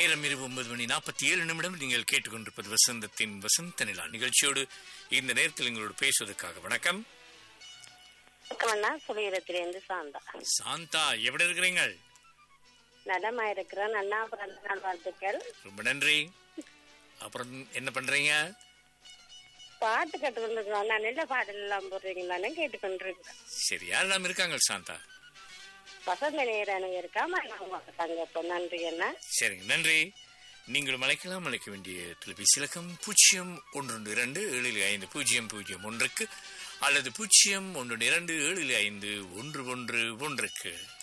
நேரம் இரவு ஒன்பது மணி நாற்பத்தி ஏழு நிமிடம் நீங்கள் கேட்டுக்கொண்டிருப்பது வசந்தத்தின் வசந்த நிலா நிகழ்ச்சியோடு இந்த நேரத்தில் எங்களோடு பேசுவதற்காக வணக்கம் வணக்கம்ண்ணா சுழியரத்திலேருந்து சாந்தா சாந்தா எப்படி இருக்கிறீங்க நலமா இருக்கிறேன் அண்ணா பிறந்த நாள் வாழ்த்துக்கள் ரொம்ப நன்றி அப்புறம் என்ன பண்றீங்க பாட்டு கட்டுக்கொண்டிருக்கிறோம் நான் நல்ல பாடல் எல்லாம் போடுறீங்களான்னு கேட்டுக்கொண்டிருக்கிறேன் சரி யாரெல்லாம் இருக்காங்க சாந்தா வசந்த நேரம் இருக்கா இருக்காங்க இப்போ நன்றி அண்ணா சரிங்க நன்றி நீங்களும் அழைக்கலாம் அழைக்க வேண்டிய தொலைபேசி இலக்கம் பூஜ்ஜியம் ஒன்று இரண்டு ஏழில் ஐந்து பூஜ்ஜியம் பூஜ்ஜியம் ஒன்றுக்கு அல்லது பூஜ்ஜியம் ஒன்று இரண்டு ஏழில் ஐந்து ஒன்று ஒன்று ஒன்றுக்கு